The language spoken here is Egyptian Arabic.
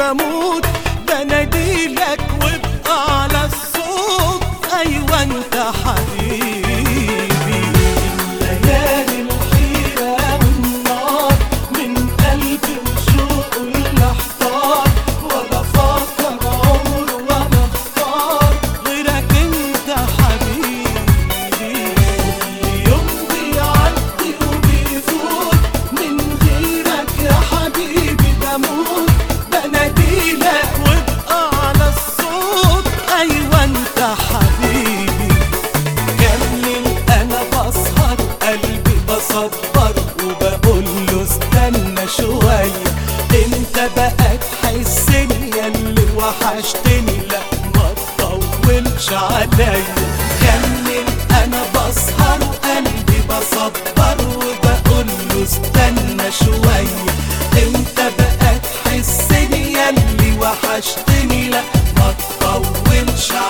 بموت بناديلك وابقى على الصوت ايوه انت حبيبي الليالي الحيرة والنار من قلبي وشوقه الاحتار ولا فاكر عمر ولا اختار غيرك انت حبيبي يوم بيعدي وبيفوت من غيرك يا حبيبي بموت بناديلك وابقى على الصوت ايوه انت حبيبي كمل انا بسهر قلبي بصبر وبقول له استنى شوية انت بقى تحسني يا اللي وحشتني لا ما تطولش عليا كمل انا بسهر وقلبي بصبر وبقول له استنى شوية انت بقى تحسني يا اللي وحشتني لا ما تطولش عليا